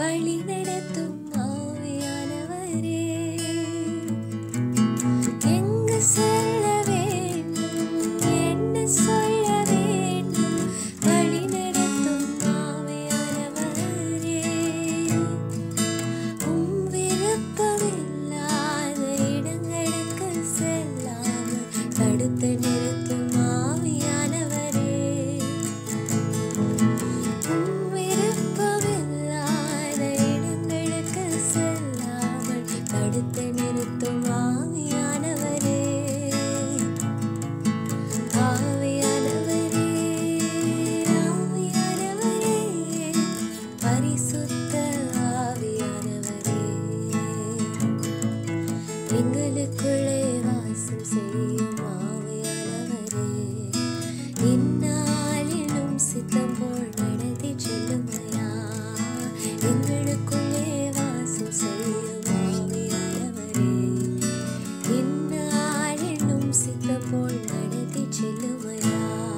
வழி நடத்தும் ஆவியானவரே எங்கு செல்ல வேண்டும் என்ன சொல்ல வேண்டும் வழி நடத்தும் ஆவியானவரே உம் விருப்பமில்லாத இடங்களுக்கு செல்லாமல் தடுத்து நிறுத்தும் ஆவியானவரே உம் விருப்பமில்லாத இடங்களுக்கு செல்லாமல் தடுத்து நிறுத்தும் ஆவியானவரே ஆவியானவரே ஆவியானவரே பரிசுத்த ஆவியானவரே எங்களுக்குள்ளே வாசம் செய்யும் ஆவியானவரே இந்நாளிலும் சித்தம் போல் நடத்தி செல்லுமையா எங்களுக்குள்ளே வாசம் செய்யும் ஆவியானவரே இந்நாளிலும் சித்தம் போல் நடத்தி செல்லுமையா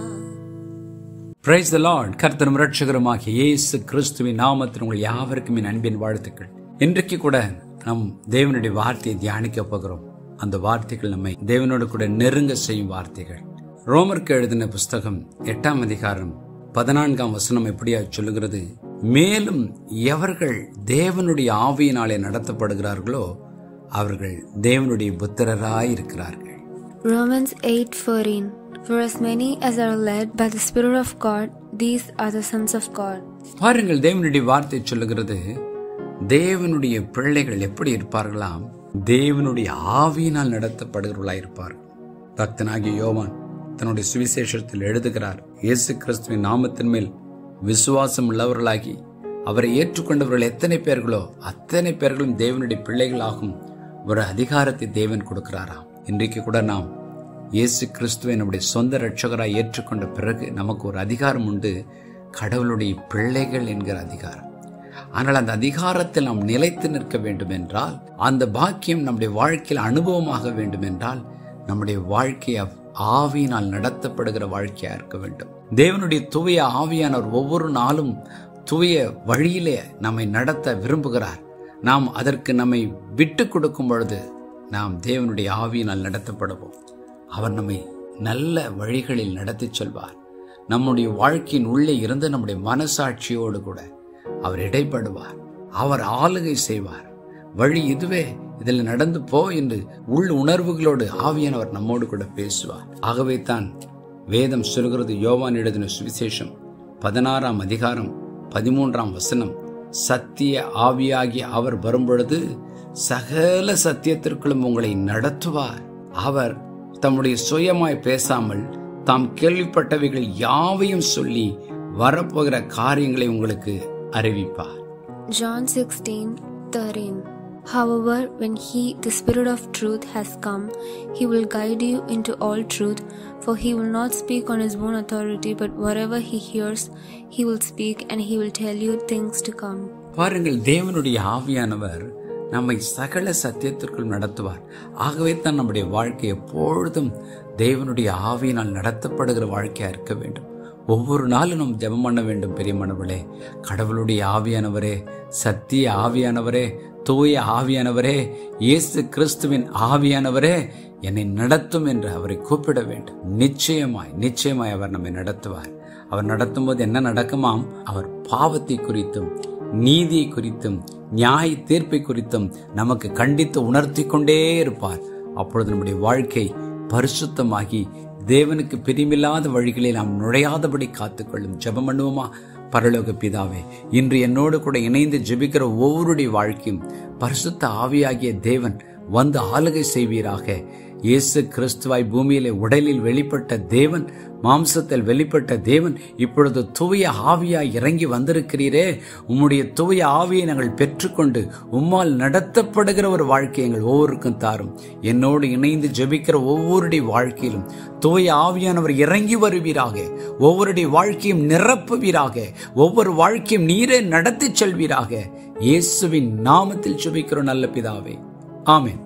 பிரைஸ் த லார்ட் கர்த்தரும் ரட்சகருமாகிய இயேசு கிறிஸ்துவின் நாமத்தில் உங்கள் யாவருக்கும் என் அன்பின் வாழ்த்துக்கள் இன்றைக்கு கூட நம் தேவனுடைய வார்த்தையை தியானிக்க போகிறோம் அந்த வார்த்தைகள் நம்மை தேவனோடு கூட நெருங்க செய்யும் வார்த்தைகள் ரோமருக்கு எழுதின புஸ்தகம் எட்டாம் அதிகாரம் பதினான்காம் வசனம் எப்படியா சொல்லுகிறது மேலும் எவர்கள் தேவனுடைய ஆவியினாலே நடத்தப்படுகிறார்களோ அவர்கள் தேவனுடைய புத்திரராய் இருக்கிறார்கள் Romans 8:14 For as many as are led by the Spirit of God, these are the sons of God. பாருங்கள் தேவனுடைய வார்த்தை சொல்லுகிறது தேவனுடைய பிள்ளைகள் எப்படி இருப்பார்களாம் தேவனுடைய ஆவியினால் நடத்தப்படுகிறவர்களாய் இருப்பார்கள் பக்தனாகிய யோவான் தன்னுடைய சுவிசேஷத்தில் எழுதுகிறார் இயேசு கிறிஸ்துவின் நாமத்தின் மேல் விசுவாசம் உள்ளவர்களாகி அவரை ஏற்றுக்கொண்டவர்கள் எத்தனை பேர்களோ அத்தனை பேர்களும் தேவனுடைய பிள்ளைகளாகும் ஒரு அதிகாரத்தை தேவன் கொடுக்கிறாராம் இன்றைக்கு கூட நாம் இயேசு கிறிஸ்துவை நம்முடைய சொந்த ரட்சகராய் ஏற்றுக்கொண்ட பிறகு நமக்கு ஒரு அதிகாரம் உண்டு கடவுளுடைய பிள்ளைகள் என்கிற அதிகாரம் ஆனால் அந்த அதிகாரத்தில் நாம் நிலைத்து நிற்க வேண்டும் என்றால் அந்த பாக்கியம் நம்முடைய வாழ்க்கையில் அனுபவமாக வேண்டும் என்றால் நம்முடைய வாழ்க்கையை ஆவியினால் நடத்தப்படுகிற வாழ்க்கையா இருக்க வேண்டும் தேவனுடைய தூய ஆவியானவர் ஒவ்வொரு நாளும் தூய வழியிலே நம்மை நடத்த விரும்புகிறார் நாம் அதற்கு நம்மை விட்டு கொடுக்கும் பொழுது நாம் தேவனுடைய ஆவியினால் நடத்தப்படுவோம் அவர் நம்மை நல்ல வழிகளில் நடத்திச் செல்வார் நம்முடைய வாழ்க்கையின் உள்ளே இருந்து நம்முடைய மனசாட்சியோடு கூட அவர் இடைப்படுவார் அவர் ஆளுகை செய்வார் வழி இதுவே இதில் நடந்து போ என்று உள் உணர்வுகளோடு ஆவியானவர் நம்மோடு கூட பேசுவார் ஆகவே தான் வேதம் சொல்கிறது யோவான் எழுதின சுவிசேஷம் பதினாறாம் அதிகாரம் பதிமூன்றாம் வசனம் சத்திய ஆவியாகி அவர் வரும்பொழுது சகல சத்தியத்திற்குள்ளும் உங்களை நடத்துவார் அவர் தம்முடைய சுயமாய் பேசாமல் தாம் கேள்விப்பட்டவைகள் யாவையும் சொல்லி வரப்போகிற காரியங்களை உங்களுக்கு அறிவிப்பார் John 16:13 However, when he, the Spirit of truth, has come, he will guide you into all truth, for he will not speak on his own authority, but whatever he hears, he will speak, and he will tell you things to come. பாருங்கள் தேவனுடைய ஆவியானவர் நம்மை சகல சத்தியத்திற்குள் நடத்துவார் ஆகவே தான் நம்முடைய வாழ்க்கை எப்பொழுதும் தேவனுடைய ஆவியினால் நடத்தப்படுகிற வாழ்க்கையா இருக்க வேண்டும் ஒவ்வொரு நாளும் நாம் ஜெபம் பண்ண வேண்டும் பெரியமானவர்களே கடவுளுடைய ஆவியானவரே சத்திய ஆவியானவரே தூய ஆவியானவரே இயேசு கிறிஸ்துவின் ஆவியானவரே என்னை நடத்தும் என்று அவரை கூப்பிட வேண்டும் நிச்சயமாய் நிச்சயமாய் அவர் நம்மை நடத்துவார் அவர் நடத்தும் போது என்ன நடக்குமாம் அவர் பாவத்தை குறித்தும் நீதியை குறித்தும் நியாய தீர்ப்பை குறித்தும் நமக்கு கண்டித்து உணர்த்தி கொண்டே இருப்பார் அப்பொழுது நம்முடைய வாழ்க்கை பரிசுத்தமாகி தேவனுக்கு பிரிமில்லாத வழிகளில் நாம் நுழையாதபடி காத்துக்கொள்ளும் ஜெபம் பண்ணுவோமா பரலோக பிதாவே இன்று என்னோடு கூட இணைந்து ஜெபிக்கிற ஒவ்வொருடைய வாழ்க்கையும் பரிசுத்த ஆவியாகிய தேவன் வந்து ஆளுகை செய்வீராக இயேசு கிறிஸ்துவாய் பூமியிலே உடலில் வெளிப்பட்ட தேவன் மாம்சத்தில் வெளிப்பட்ட தேவன் இப்பொழுது தூய ஆவியாய் இறங்கி வந்திருக்கிறீரே உம்முடைய தூய ஆவியை நாங்கள் பெற்றுக்கொண்டு உம்மால் நடத்தப்படுகிற ஒரு வாழ்க்கை எங்கள் ஒவ்வொருக்கும் தாரும் என்னோடு இணைந்து ஜெபிக்கிற ஒவ்வொருடைய வாழ்க்கையிலும் தூய ஆவியானவர் இறங்கி வருவீராக ஒவ்வொருடைய வாழ்க்கையும் நிரப்புவீராக ஒவ்வொரு வாழ்க்கையும் நீரே நடத்தி செல்வீராக இயேசுவின் நாமத்தில் ஜெபிக்கிற நல்ல பிதாவே ஆமென்